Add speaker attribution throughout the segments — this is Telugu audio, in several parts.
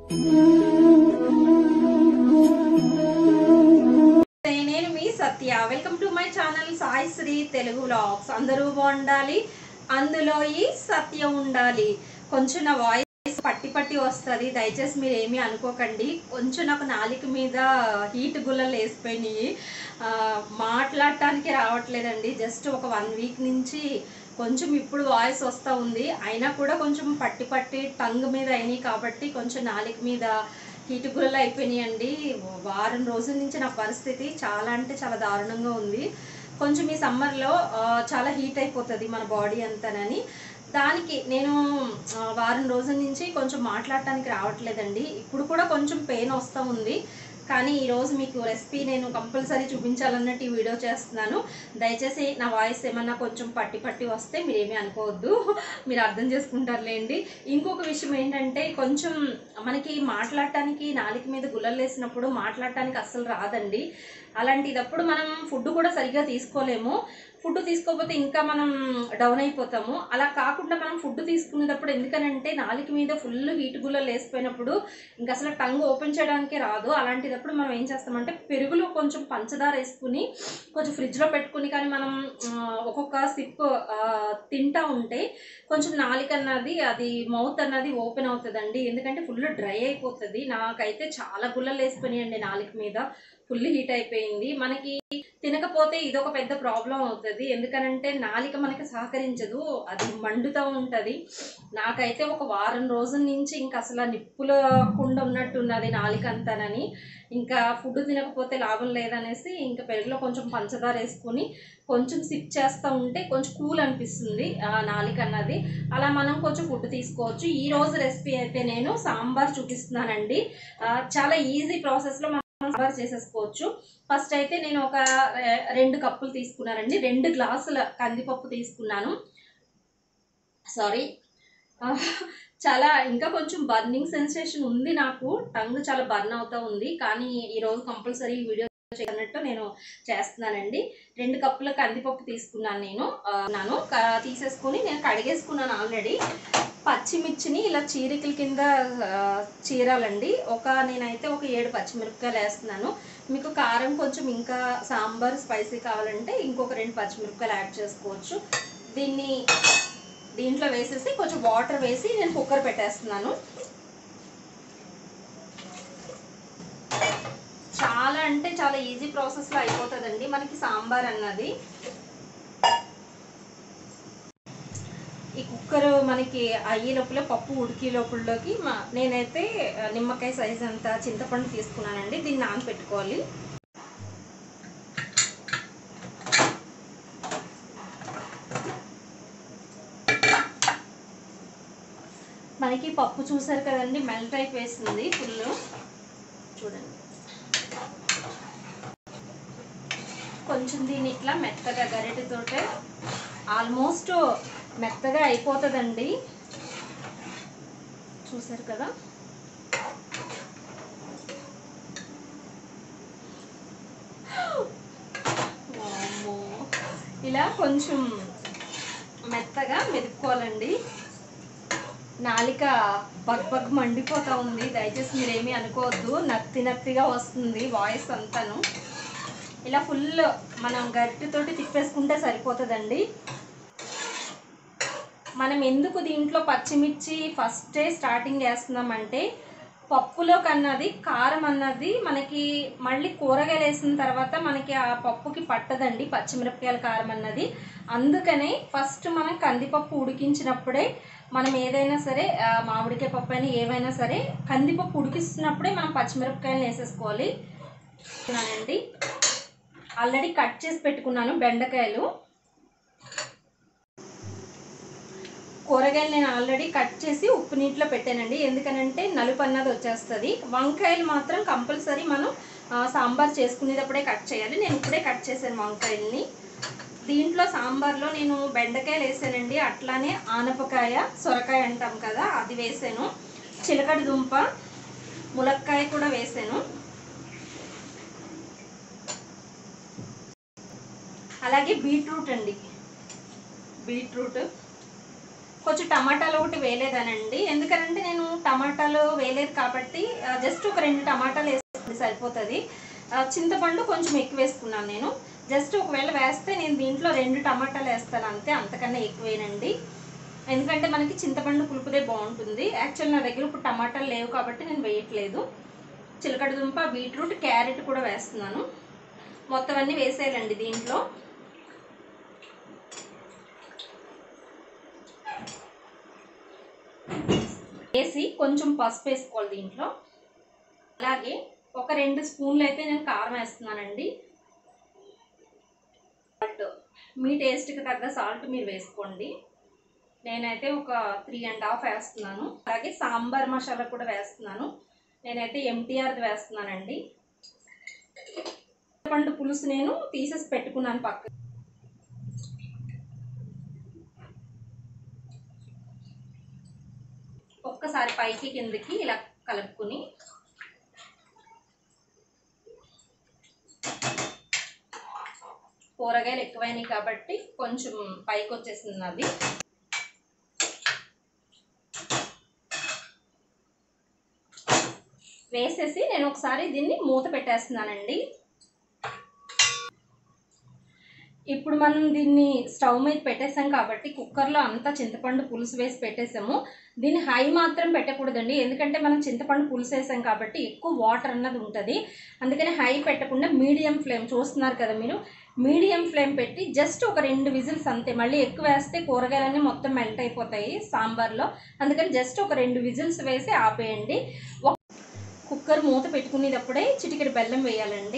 Speaker 1: నేను మీ Satya welcome to my channel Sai Sri Telugu vlogs అందరూ బాగుండాలి అందులో ఈ సత్య ఉండాలి కొంచెం నా వాయిస్ పట్టి పట్టి వస్తుంది దయచేసి మీరు ఏమీ అనుకోకండి కొంచెం నాకు నాలుక మీద హీట్ గుల్లలు వేసిపోయినాయి ఆ, మాట్లాడటానికి రావట్లేదండి జస్ట్ ఒక వన్ వీక్ నుంచి కొంచెం ఇప్పుడు వాయిస్ వస్తూ ఉంది అయినా కూడా కొంచెం పట్టి పట్టి టంగ్ మీద అయినాయి కాబట్టి కొంచెం నాలుక మీద హీట్ గుల్లలు అయిపోయినాయండి వారం రోజుల నుంచి నా పరిస్థితి చాలా అంటే చాలా దారుణంగా ఉంది కొంచెం ఈ సమ్మర్లో చాలా హీట్ అయిపోతుంది మన బాడీ అంతానని దానికి నేను ఆ, వారం రోజుల నుంచి కొంచెం మాట్లాడటానికి రావట్లేదండి ఇప్పుడు కూడా కొంచెం పెయిన్ వస్తూ ఉంది కానీ ఈరోజు మీకు రెసిపీ నేను కంపల్సరీ చూపించాలన్నట్టు ఈ వీడియో చేస్తున్నాను దయచేసి నా వాయిస్ ఏమన్నా కొంచెం పట్టి పట్టి వస్తే మీరేమీ అనుకోవద్దు మీరు అర్థం చేసుకుంటారులేండి ఇంకొక విషయం ఏంటంటే కొంచెం మనకి మాట్లాడటానికి నాలుక మీద గుల్లలు వేసినప్పుడు మాట్లాడటానికి అస్సలు రాదండి అలాంటిదప్పుడు మనం ఫుడ్ కూడా సరిగ్గా తీసుకోలేము ఫుడ్ తీసుకోకపోతే ఇంకా మనం డౌన్ అయిపోతాము అలా కాకుండా మనం ఫుడ్ తీసుకునేటప్పుడు ఎందుకనంటే నాలుక మీద ఫుల్ హీట్ గుల్లలు వేసిపోయినప్పుడు ఇంకా అసలు టంగ్ ఓపెన్ చేయడానికి రాదు అలాంటిదప్పుడు మనం ఏం చేస్తామంటే పెరుగులో కొంచెం పంచదార వేసుకుని కొంచెం ఫ్రిడ్జ్లో పెట్టుకుని కానీ మనం ఆ, ఒక్కొక్క సిప్ తింటా ఉంటే కొంచెం నాలుక అన్నది అది మౌత్ అన్నది ఓపెన్ అవుతుందండి ఎందుకంటే ఫుల్ డ్రై అయిపోతుంది నాకైతే చాలా గుల్లలు వేసిపోయినాయండి నాలుక మీద ఫుల్ హీట్ అయిపోయింది మనకి తినకపోతే ఇదొక పెద్ద ప్రాబ్లం అవుతుంది ఎందుకనంటే నాలిక మనకి సహకరించదు అది మండుతూ ఉంటుంది నాకైతే ఒక వారం రోజుల నుంచి ఇంకా అసలు నిప్పుల కుండ ఉన్నట్టు ఉన్నది నాలిక అంతానని ఇంకా ఫుడ్ తినకపోతే లాభం లేదనేసి ఇంకా పెరుగులో కొంచెం పంచదార వేసుకొని కొంచెం సిప్ చేస్తూ ఉంటే కొంచెం కూల్ అనిపిస్తుంది ఆ నాలిక అన్నది అలా మనం కొంచెం ఫుడ్ తీసుకోవచ్చు ఈ రోజు రెసిపీ అయితే నేను సాంబార్ చూపిస్తున్నానండి ఆ, చాలా ఈజీ ప్రాసెస్లో మనం సాంబార్ చేసేసుకోవచ్చు ఫస్ట్ అయితే నేను ఒక ఆ, రెండు కప్పులు తీసుకున్నానండి రెండు గ్లాసుల కందిపప్పు తీసుకున్నాను సారీ చాలా ఇంకా కొంచెం బర్నింగ్ సెన్సేషన్ ఉంది నాకు టంగ్ చాలా బర్న్ అవుతూ ఉంది కానీ ఈరోజు కంపల్సరీ వీడియో చేయనట్టు నేను చేస్తున్నానండి రెండు కప్పుల కందిపప్పు తీసుకున్నాను నేను ఆ, నాను క- తీసేసుకుని నేను కడిగేసుకున్నాను ఆల్రెడీ పచ్చిమిర్చిని ఇలా చీరికల కింద ఆ, చీరాలండి ఒక నేనైతే ఒక ఏడు పచ్చిమిరపకాయలు వేస్తున్నాను మీకు కారం కొంచెం ఇంకా సాంబార్ స్పైసీ కావాలంటే ఇంకొక రెండు పచ్చిమిరపకాయలు యాడ్ చేసుకోవచ్చు దీన్ని దీంట్లో వేసేసి కొంచెం వాటర్ వేసి నేను కుక్కర్ పెట్టేస్తున్నాను చాలా అంటే చాలా ఈజీ ప్రాసెస్లో అయిపోతుందండి మనకి సాంబార్ అన్నది ఈ కుక్కర్ మనకి అయ్యే లోపల పప్పు ఉడికే లోపలలోకి మా నేనైతే ఆ, నిమ్మకాయ సైజ్ అంత చింతపండు తీసుకున్నానండి దీన్ని నానబెట్టుకోవాలి మనకి పప్పు చూసారు కదండి మెల్ట్ అయిపోయింది ఫుల్ చూడండి కొంచెం దీన్ని ఇట్లా మెత్తగా గరిటెతోటే ఆల్మోస్ట్ మెత్తగా అయిపోతుందండి చూసారు కదా వామ్మో. ఇలా కొంచెం మెత్తగా మెదుపుకోవాలండి నాలిక బగ్ బగ్ మండిపోతా ఉంది దయచేసి మీరేమీ అనుకోవద్దు నత్తి నత్తిగా వస్తుంది వాయిస్ అంతాను ఇలా ఫుల్ మనం గరిటెతోటి తిప్పేసుకుంటే సరిపోతుందండి మనం ఎందుకు దీంట్లో పచ్చిమిర్చి ఫస్టే స్టార్టింగ్ వేస్తున్నామంటే పప్పులో కన్నది కారం అన్నది మనకి మళ్ళీ కూరగాయలు వేసిన తర్వాత మనకి ఆ పప్పుకి పట్టదండి పచ్చిమిరపకాయల కారం అన్నది అందుకనే ఫస్ట్ మనం కందిపప్పు ఉడికించినప్పుడే మనం ఏదైనా సరే ఆ, మామిడికాయ పప్పు అయినా ఏవైనా సరే కందిపప్పు ఉడికిస్తున్నప్పుడే మనం పచ్చిమిరపకాయలు వేసేసుకోవాలి అండి ఆల్రెడీ కట్ చేసి పెట్టుకున్నాను బెండకాయలు కూరగాయలు నేను ఆల్రెడీ కట్ చేసి ఉప్పు నీటిలో పెట్టానండి ఎందుకనంటే నలుపు అన్నది వచ్చేస్తుంది వంకాయలు మాత్రం కంపల్సరీ మనం ఆ, సాంబార్ చేసుకునేటప్పుడే కట్ చేయాలి నేను ఇప్పుడే కట్ చేశాను వంకాయల్ని దీంట్లో సాంబార్లో నేను బెండకాయలు వేసానండి అట్లానే ఆనపకాయ సొరకాయ అంటాం కదా అది వేసాను చిలకడ దుంప ములక్కాయ కూడా వేసాను అలాగే బీట్రూట్ అండి బీట్రూట్ కొంచెం టమాటాలు ఒకటి వేయలేదనండి ఎందుకంటే నేను టమా టమాటాలు వేయలేదు కాబట్టి జస్ట్ ఒక రెండు టమాటాలు వేసుకుంటే సరిపోతుంది ఆ, చింతపండు కొంచెం ఎక్కువ వేసుకున్నాను నేను జస్ట్ ఒకవేళ వేస్తే నేను దీంట్లో రెండు టమాటాలు వేస్తాను అంతే అంతకన్నా ఎక్కువేనండి ఎందుకంటే మనకి చింతపండు పులుపుదే బాగుంటుంది యాక్చువల్ నా దగ్గర ఇప్పుడు టమాటాలు లేవు కాబట్టి నేను వేయట్లేదు చిలకడ దుంప బీట్రూట్ క్యారెట్ కూడా వేస్తున్నాను మొత్తం అన్నీ వేసేయాలండి దీంట్లో వేసి కొంచెం పసుపు వేసుకోవాలి దీంట్లో అలాగే ఒక రెండు స్పూన్లు అయితే నేను కారం వేస్తున్నానండి సాల్ట్ మీ టేస్ట్కి తగ్గ సాల్ట్ మీరు వేసుకోండి నేనైతే ఒక త్రీ అండ్ హాఫ్ వేస్తున్నాను అలాగే సాంబార్ మసాలా కూడా వేస్తున్నాను నేనైతే ఎంటీఆర్ది వేస్తున్నానండి పండు పులుసు నేను తీసేసి పెట్టుకున్నాను పక్క ఒక్కసారి పైకి కిందకి ఇలా కలుపుకుని కూరగాయలు ఎక్కువైనాయి కాబట్టి కొంచెం పైకి వచ్చేసింది అది వేసేసి నేను ఒకసారి దీన్ని మూత పెట్టేస్తున్నానండి ఇప్పుడు మనం దీన్ని స్టవ్ మీద పెట్టేసాం కాబట్టి కుక్కర్లో అంతా చింతపండు పులుసు వేసి పెట్టేసాము దీన్ని హై మాత్రం పెట్టకూడదండి ఎందుకంటే మనం చింతపండు పులుసు వేసాం కాబట్టి ఎక్కువ వాటర్ అన్నది ఉంటుంది అందుకని హై పెట్టకుండా మీడియం ఫ్లేమ్ చూస్తున్నారు కదా మీరు మీడియం ఫ్లేమ్ పెట్టి జస్ట్ ఒక రెండు విజిల్స్ అంతే మళ్ళీ ఎక్కువ వేస్తే కూరగాయలన్నీ మొత్తం మెల్ట్ అయిపోతాయి సాంబార్లో అందుకని జస్ట్ ఒక రెండు విజిల్స్ వేసి ఆపేయండి ఒక- కుక్కర్ మూత పెట్టుకునేటప్పుడే చిటికెడు బెల్లం వేయాలండి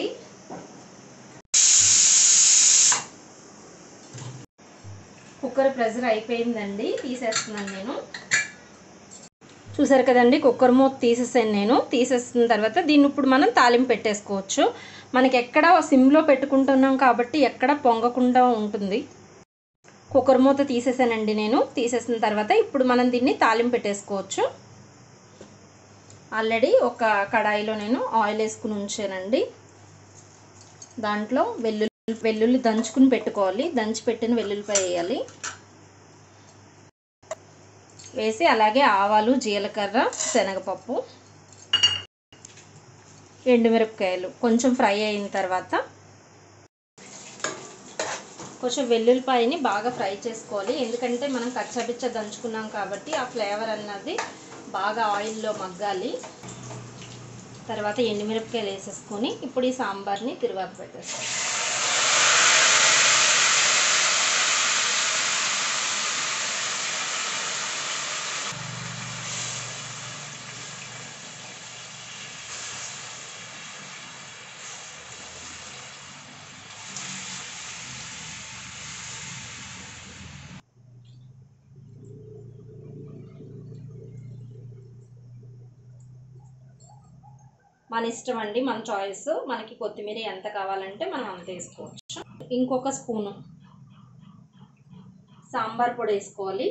Speaker 1: కుక్కర్ ప్రెజర్ అయిపోయిందండి తీసేస్తున్నాను నేను చూసారు కదండి కుక్కర్ మూత తీసేసాను నేను తీసేసిన తర్వాత దీన్ని ఇప్పుడు మనం తాలింపు పెట్టేసుకోవచ్చు మనకి ఎక్కడ సిమ్లో పెట్టుకుంటున్నాం కాబట్టి ఎక్కడ పొంగకుండా ఉంటుంది కుక్కర్ మూత తీసేసానండి నేను తీసేసిన తర్వాత ఇప్పుడు మనం దీన్ని తాలింపు పెట్టేసుకోవచ్చు ఆల్రెడీ ఒక కడాయిలో నేను ఆయిల్ వేసుకుని ఉంచానండి దాంట్లో వెల్లుల్లి వెల్లుల్లి దంచుకుని పెట్టుకోవాలి దంచి పెట్టిన వెల్లుల్లిపాయ వేయాలి వేసి అలాగే ఆవాలు జీలకర్ర శనగపప్పు ఎండుమిరపకాయలు కొంచెం ఫ్రై అయిన తర్వాత కొంచెం వెల్లుల్లిపాయని బాగా ఫ్రై చేసుకోవాలి ఎందుకంటే మనం కచ్చపిచ్చ దంచుకున్నాం కాబట్టి ఆ ఫ్లేవర్ అన్నది బాగా ఆయిల్లో మగ్గాలి తర్వాత ఎండుమిరపకాయలు వేసేసుకొని ఇప్పుడు ఈ సాంబార్ని తిరువాత పెట్టేస్తాం మన ఇష్టం అండి మన చాయిస్ మనకి కొత్తిమీర ఎంత కావాలంటే మనం అంత వేసుకోవచ్చు ఇంకొక స్పూను సాంబార్ పొడి వేసుకోవాలి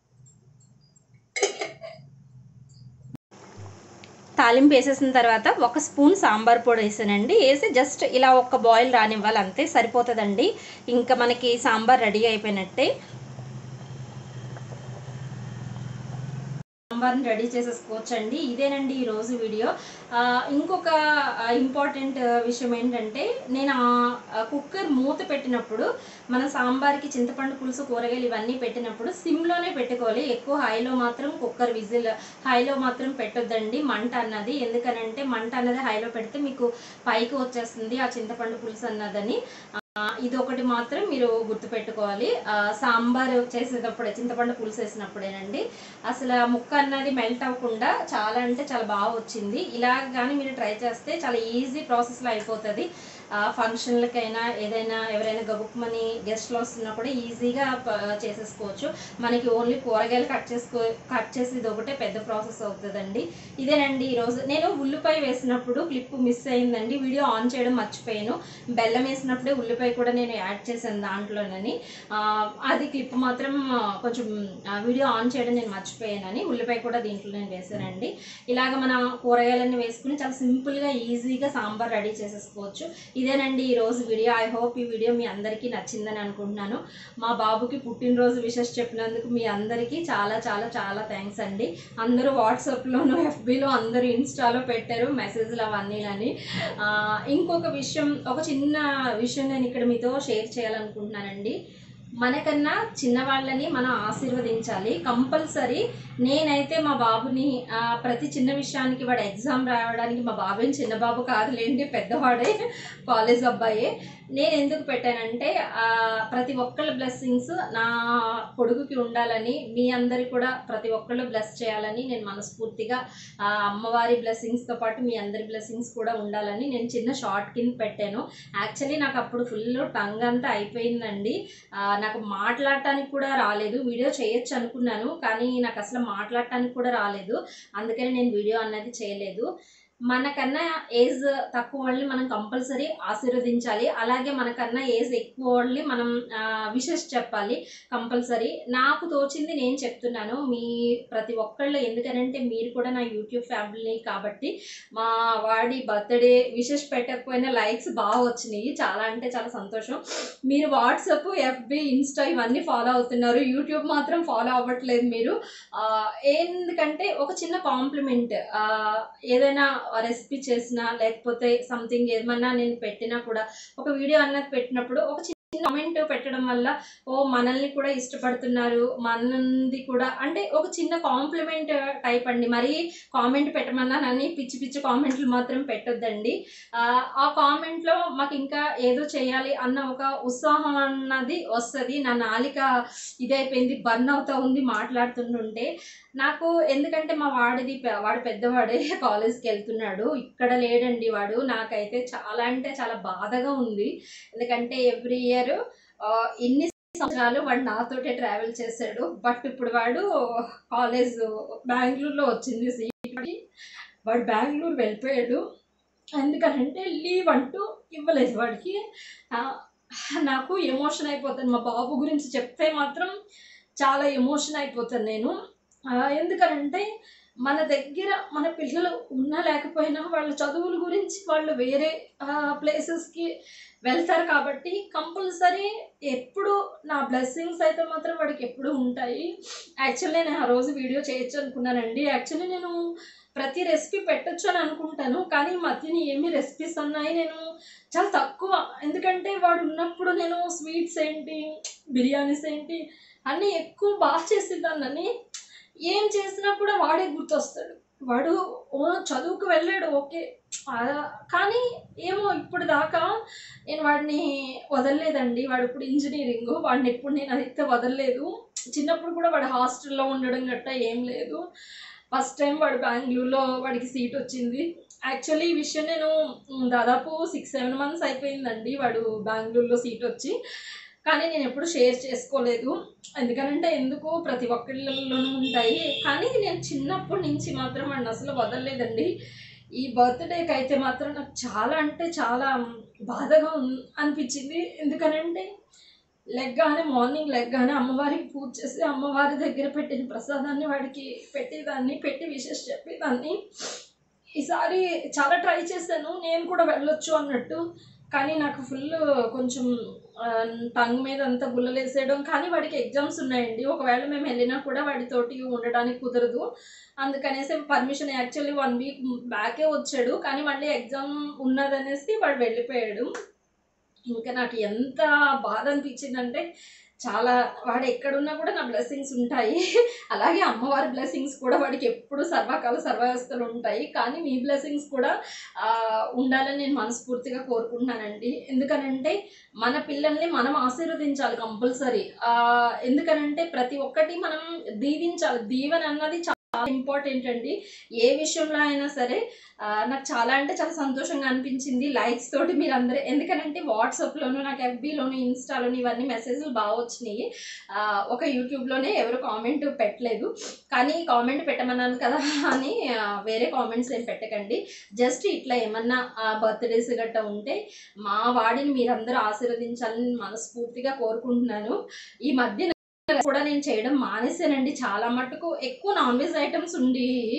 Speaker 1: తాలింపు వేసేసిన తర్వాత ఒక స్పూన్ సాంబార్ పొడి వేసానండి వేసి జస్ట్ ఇలా ఒక బాయిల్ రానివ్వాలి అంతే సరిపోతుందండి ఇంకా మనకి సాంబార్ రెడీ అయిపోయినట్టే సాంబార్ని రెడీ చేసేసుకోవచ్చు అండి ఇదేనండి ఈరోజు వీడియో ఆ, ఇంకొక ఇంపార్టెంట్ విషయం ఏంటంటే నేను ఆ కుక్కర్ మూత పెట్టినప్పుడు మన సాంబార్కి చింతపండు పులుసు కూరగాయలు ఇవన్నీ పెట్టినప్పుడు సిమ్లోనే పెట్టుకోవాలి ఎక్కువ హైలో మాత్రం కుక్కర్ విజిల్ హైలో మాత్రం పెట్టొద్దండి మంట అన్నది ఎందుకనంటే మంట అన్నది హైలో పెడితే మీకు పైకి వచ్చేస్తుంది ఆ చింతపండు పులుసు అన్నదని ఆ, ఇది ఒకటి మాత్రం మీరు గుర్తుపెట్టుకోవాలి ఆ, సాంబార్ చేసేటప్పుడే చింతపండు పులుసు వేసినప్పుడేనండి అసలు ఆ ముక్క అన్నది మెల్ట్ అవ్వకుండా చాలా అంటే చాలా బాగా వచ్చింది ఇలా కానీ మీరు ట్రై చేస్తే చాలా ఈజీ ప్రాసెస్లో అయిపోతుంది ఆ, ఫంక్షన్లకైనా ఏదైనా ఎవరైనా గబుక్మని గెస్ట్లు వస్తున్నా కూడా ఈజీగా ప- చేసేసుకోవచ్చు మనకి ఓన్లీ కూరగాయలు కట్ చేసుకో కట్ చేసి ఇది ఒకటే పెద్ద ప్రాసెస్ అవుతుందండి ఇదేనండి ఈరోజు నేను ఉల్లిపాయ వేసినప్పుడు క్లిప్ మిస్ అయిందండి వీడియో ఆన్ చేయడం మర్చిపోయాను బెల్లం వేసినప్పుడే ఉల్లిపాయ కూడా నేను యాడ్ చేశాను దాంట్లోనని ఆ, అది క్లిప్ మాత్రం ఆ, కొంచెం ఆ, వీడియో ఆన్ చేయడం నేను మర్చిపోయానని ఉల్లిపాయ కూడా దీంట్లో నేను వేసానండి ఇలాగ మనం కూరగాయలన్నీ వేసుకుని చాలా సింపుల్గా ఈజీగా సాంబార్ రెడీ చేసేసుకోవచ్చు ఇదేనండి ఈ రోజు వీడియో ఐ హోప్ ఈ వీడియో మీ అందరికీ నచ్చిందని అనుకుంటున్నాను మా బాబుకి పుట్టినరోజు విషెస్ చెప్పినందుకు మీ అందరికీ చాలా చాలా చాలా థ్యాంక్స్ అండి అందరూ వాట్సాప్లోను ఎఫ్బీలో అందరూ ఇన్స్టాలో పెట్టారు మెసేజ్లు అవన్నీ అని ఆ, ఇంకొక విషయం ఒక చిన్న విషయం నేను ఇక్కడ మీతో షేర్ చేయాలనుకుంటున్నానండి మనకన్నా చిన్నవాళ్ళని మనం ఆశీర్వదించాలి కంపల్సరీ నేనైతే మా బాబుని ఆ, ప్రతి చిన్న విషయానికి వాడు ఎగ్జామ్ రాయడానికి మా బాబు ఏం చిన్న బాబు కాదులేండి పెద్దవాడే కాలేజ్ అబ్బాయే నేను ఎందుకు పెట్టానంటే ఆ, ప్రతి ఒక్కళ్ళ బ్లెస్సింగ్స్ నా కొడుకుకి ఉండాలని మీ అందరి కూడా ప్రతి ఒక్కళ్ళు బ్లెస్ చేయాలని నేను మనస్ఫూర్తిగా ఆ, అమ్మవారి బ్లెస్సింగ్స్తో పాటు మీ అందరి బ్లెస్సింగ్స్ కూడా ఉండాలని నేను చిన్న షార్ట్ కింద పెట్టాను యాక్చువల్లీ నాకు అప్పుడు ఫుల్ టంగ్ అంతా అయిపోయిందండి ఆ, నాకు మాట్లాడటానికి కూడా రాలేదు వీడియో చేయొచ్చు అనుకున్నాను కానీ నాకు అసలు మాట్లాడటానికి కూడా రాలేదు అందుకని నేను వీడియో అన్నది చేయలేదు మనకన్నా ఏజ్ తక్కువ వాళ్ళని మనం కంపల్సరీ ఆశీర్వదించాలి అలాగే మనకన్నా ఏజ్ ఎక్కువ వాళ్ళని మనం విషెస్ చెప్పాలి కంపల్సరీ నాకు తోచింది నేను చెప్తున్నాను మీ ప్రతి ఒక్కళ్ళు ఎందుకనంటే మీరు కూడా నా యూట్యూబ్ ఫ్యామిలీ కాబట్టి మా వాడి బర్త్డే విషెస్ పెట్టకపోయినా లైక్స్ బాగా వచ్చినాయి చాలా అంటే చాలా సంతోషం మీరు వాట్సాప్ ఎఫ్బి ఇన్స్టా ఇవన్నీ ఫాలో అవుతున్నారు యూట్యూబ్ మాత్రం ఫాలో అవ్వట్లేదు మీరు ఆ, ఎందుకంటే ఒక చిన్న కాంప్లిమెంట్ ఏదైనా రెసిపీ చేసినా లేకపోతే సంథింగ్ ఏమన్నా నేను పెట్టినా కూడా ఒక వీడియో అన్నది పెట్టినప్పుడు ఒక చిన్న కామెంట్ పెట్టడం వల్ల ఓ మనల్ని కూడా ఇష్టపడుతున్నారు మనది కూడా అంటే ఒక చిన్న కాంప్లిమెంట్ టైప్ అండి మరి కామెంట్ పెట్టమన్నా నన్ను పిచ్చి పిచ్చి కామెంట్లు మాత్రం పెట్టొద్దండి ఆ, ఆ కామెంట్లో మాకు ఇంకా ఏదో చేయాలి అన్న ఒక ఉత్సాహం అన్నది వస్తుంది నా నాలిక ఇదైపోయింది బర్న్ అవుతా ఉంది మాట్లాడుతుంటుంటే నాకు ఎందుకంటే మా వాడిది పె- వాడు పెద్దవాడే కాలేజ్కి వెళ్తున్నాడు ఇక్కడ లేడండి వాడు నాకైతే చాలా అంటే చాలా బాధగా ఉంది ఎందుకంటే ఎవ్రీ ఇయర్ ఇన్ని సంవత్సరాలు వాడు నాతోటే ట్రావెల్ చేశాడు బట్ ఇప్పుడు వాడు కాలేజ్ బెంగళూరులో వచ్చింది సీట్ వాడు బెంగళూరు వెళ్ళిపోయాడు ఎందుకనంటే లీవ్ అంటూ ఇవ్వలేదు వాడికి ఆ, నాకు ఎమోషన్ అయిపోతాను మా బాబు గురించి చెప్తే మాత్రం చాలా ఎమోషన్ అయిపోతాను నేను ఆ, ఎందుకనంటే మన దగ్గర మన పిల్లలు ఉన్నా లేకపోయినా వాళ్ళ చదువుల గురించి వాళ్ళు వేరే ప్లేసెస్కి వెళ్తారు కాబట్టి కంపల్సరీ ఎప్పుడు నా బ్లెస్సింగ్స్ అయితే మాత్రం వాడికి ఎప్పుడు ఉంటాయి యాక్చువల్లీ నేను ఆ రోజు వీడియో చేయొచ్చు అనుకున్నానండి యాక్చువల్లీ నేను ప్రతి రెసిపీ పెట్టొచ్చు అని అనుకుంటాను కానీ ఈ మధ్యన ఏమి రెసిపీస్ ఉన్నాయి నేను చాలా తక్కువ ఎందుకంటే వాడు ఉన్నప్పుడు నేను స్వీట్స్ ఏంటి బిర్యానీస్ ఏంటి అన్నీ ఎక్కువ బాగా చేసేదాన్ని ఏం చేసినా కూడా వాడే గుర్తొస్తాడు వాడు ఓ చదువుకు వెళ్ళాడు ఓకే ఆ, కానీ ఏమో ఇప్పుడు దాకా నేను వాడిని వదలలేదండి వాడు ఇప్పుడు ఇంజనీరింగ్ వాడిని ఎప్పుడు నేను అయితే వదలలేదు చిన్నప్పుడు కూడా వాడు హాస్టల్లో ఉండడం గట్టా ఏం లేదు ఫస్ట్ టైం వాడు బెంగళూరులో వాడికి సీట్ వచ్చింది యాక్చువల్లీ ఈ విషయం నేను మ్, దాదాపు సిక్స్ సెవెన్ మంత్స్ అయిపోయిందండి వాడు బెంగళూరులో సీట్ వచ్చి కానీ నేను ఎప్పుడు షేర్ చేసుకోలేదు ఎందుకనంటే ఎందుకు ప్రతి ఒక్కళ్ళలోనూ ఉంటాయి కానీ నేను చిన్నప్పటి నుంచి మాత్రం వాడిని అసలు వదలలేదండి ఈ బర్త్డేకి అయితే మాత్రం నాకు చాలా అంటే చాలా బాధగా ఉన్- అనిపించింది ఎందుకనంటే లెగ్గానే మార్నింగ్ లెగ్గానే అమ్మవారికి పూజ చేసి అమ్మవారి దగ్గర పెట్టిన ప్రసాదాన్ని వాడికి పెట్టేదాన్ని పెట్టి విషెస్ చెప్పేదాన్ని ఈసారి చాలా ట్రై చేశాను నేను కూడా వెళ్ళొచ్చు అన్నట్టు కానీ నాకు ఫుల్ కొంచెం టంగ్ మీద అంతా గుల్లలేసేయడం కానీ వాడికి ఎగ్జామ్స్ ఉన్నాయండి ఒకవేళ మేము వెళ్ళినా కూడా వాడితోటి ఉండడానికి కుదరదు అందుకనేసి పర్మిషన్ యాక్చువల్లీ వన్ వీక్ బ్యాకే వచ్చాడు కానీ మళ్ళీ ఎగ్జామ్ ఉన్నదనేసి వాడు వెళ్ళిపోయాడు ఇంకా నాకు ఎంత బాధ అనిపించిందంటే చాలా వాడు ఎక్కడున్నా కూడా నా బ్లెస్సింగ్స్ ఉంటాయి అలాగే అమ్మవారి బ్లెస్సింగ్స్ కూడా వాడికి ఎప్పుడు సర్వకాల సర్వవ్యవస్థలు ఉంటాయి కానీ మీ బ్లెస్సింగ్స్ కూడా ఆ, ఉండాలని నేను మనస్ఫూర్తిగా కోరుకుంటున్నానండి ఎందుకనంటే మన పిల్లల్ని మనం ఆశీర్వదించాలి కంపల్సరీ ఎందుకనంటే ప్రతి ఒక్కటి మనం దీవించాలి దీవెన అన్నది చాలా ఇంపార్టెంట్ అండి ఏ విషయంలో అయినా సరే ఆ, నాకు చాలా అంటే చాలా సంతోషంగా అనిపించింది లైక్స్ తోటి మీరు అందరూ ఎందుకనంటే వాట్సాప్లోను నాకు ఎఫ్బీలోను ఇన్స్టాలోను ఇవన్నీ మెసేజ్లు బాగా వచ్చినాయి ఆ, ఒక యూట్యూబ్లోనే ఎవరు కామెంట్ పెట్టలేదు కానీ కామెంట్ పెట్టమన్నాను కదా అని ఆ, వేరే కామెంట్స్ ఏం పెట్టకండి జస్ట్ ఇట్లా ఏమన్నా బర్త్డేస్ గట్టా ఉంటే మా వాడిని మీరందరూ ఆశీర్వదించాలని మనస్ఫూర్తిగా కోరుకుంటున్నాను ఈ మధ్య కూడా నేను చేయడం మానేసానండి చాలా మటుకు ఎక్కువ నాన్ వెజ్ ఐటమ్స్ ఉండి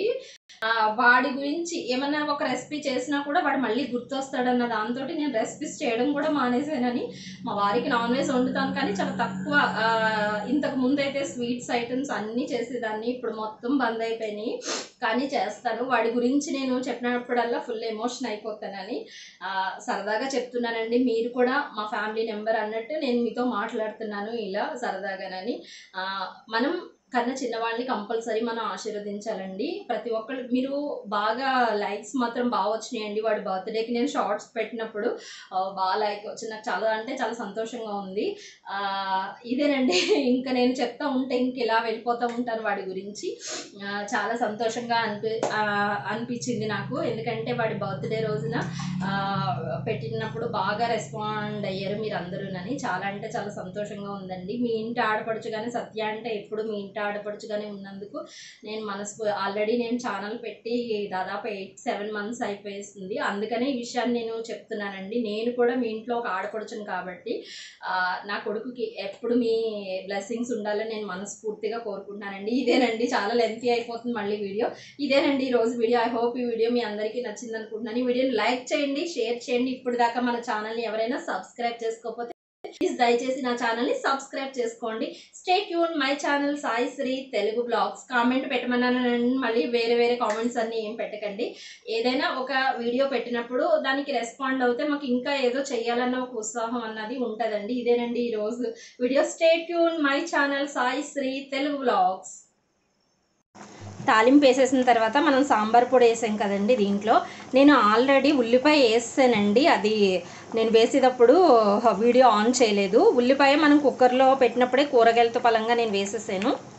Speaker 1: ఆ, వాడి గురించి ఏమన్నా ఒక రెసిపీ చేసినా కూడా వాడు మళ్ళీ గుర్తొస్తాడన్న దాంతో నేను రెసిపీస్ చేయడం కూడా మానేసానని మా వారికి నాన్ వెజ్ వండుతాను కానీ చాలా తక్కువ ఆ, ఇంతకు ముందు అయితే స్వీట్స్ ఐటమ్స్ అన్నీ చేసేదాన్ని ఇప్పుడు మొత్తం బంద్ అయిపోయినాయి కానీ చేస్తాను వాడి గురించి నేను చెప్పినప్పుడల్లా ఫుల్ ఎమోషన్ అయిపోతానని ఆ, సరదాగా చెప్తున్నానండి మీరు కూడా మా ఫ్యామిలీ నెంబర్ అన్నట్టు నేను మీతో మాట్లాడుతున్నాను ఇలా సరదాగానని ఆ, మనం కన్నా చిన్నవాళ్ళని కంపల్సరీ మనం ఆశీర్వదించాలండి ప్రతి ఒక్కళ్ళు మీరు బాగా లైక్స్ మాత్రం బాగా వచ్చినాయండి వాడి బర్త్డేకి నేను షార్ట్స్ పెట్టినప్పుడు ఆ, బాగా లైక్ వచ్చి నాకు చాలా అంటే చాలా సంతోషంగా ఉంది ఆ, ఇదేనండి ఇంకా నేను చెప్తా ఉంటే ఇంక ఇలా వెళ్ళిపోతూ ఉంటాను వాడి గురించి ఆ, చాలా సంతోషంగా అనిపి ఆ, అనిపించింది నాకు ఎందుకంటే వాడి బర్త్డే రోజున ఆ, పెట్టినప్పుడు బాగా రెస్పాండ్ అయ్యారు మీరు అందరూనని చాలా అంటే చాలా సంతోషంగా ఉందండి మీ ఇంటి ఆడపడుచుగానే సత్య అంటే ఎప్పుడు మీ ఇంటి ఆడపడుచుగానే ఉన్నందుకు నేను మనసు ఆల్రెడీ నేను ఛానల్ పెట్టి దాదాపు ఎయిట్ సెవెన్ మంత్స్ అయిపోయేస్తుంది అందుకనే ఈ విషయాన్ని నేను చెప్తున్నానండి నేను కూడా మీ ఇంట్లో ఒక ఆడపడుచును కాబట్టి ఆ, నా కొడుకుకి ఎప్పుడు మీ బ్లెస్సింగ్స్ ఉండాలని నేను మనస్ఫూర్తిగా కోరుకుంటున్నానండి ఇదేనండి చాలా లెంతీ అయిపోతుంది మళ్ళీ వీడియో ఇదేనండి ఈ రోజు వీడియో ఐ హోప్ ఈ వీడియో మీ అందరికీ నచ్చింది అనుకుంటున్నాను ఈ వీడియోని లైక్ చేయండి షేర్ చేయండి ఇప్పుడు దాకా మన ఛానల్ని ఎవరైనా సబ్స్క్రైబ్ చేసుకోకపోతే ప్లీజ్ దయచేసి నా ఛానల్ని సబ్స్క్రైబ్ చేసుకోండి stay tune my channel Sai Sri Telugu blogs comment పెట్టమన్నాను మళ్ళీ వేరే వేరే కామెంట్స్ అన్ని ఏం పెట్టకండి ఏదైనా ఒక వీడియో పెట్టినప్పుడు దానికి రెస్పాండ్ అవుతే మాకు ఇంకా ఏదో చెయ్యాలన్న ఒక ఉత్సాహం అన్నది ఉంటుందండి ఇదేనండి ఈరోజు video stay tune my channel Sai Sri Telugu blogs తాలింపు వేసేసిన తర్వాత మనం సాంబార్ పొడి వేసాం కదండి దీంట్లో నేను ఆల్రెడీ ఉల్లిపాయ వేసానండి అది నేను వేసేటప్పుడు వీడియో ఆన్ చేయలేదు ఉల్లిపాయ మనం కుక్కర్లో పెట్టినప్పుడే కూరగాయలతో పలంగా నేను వేసేసాను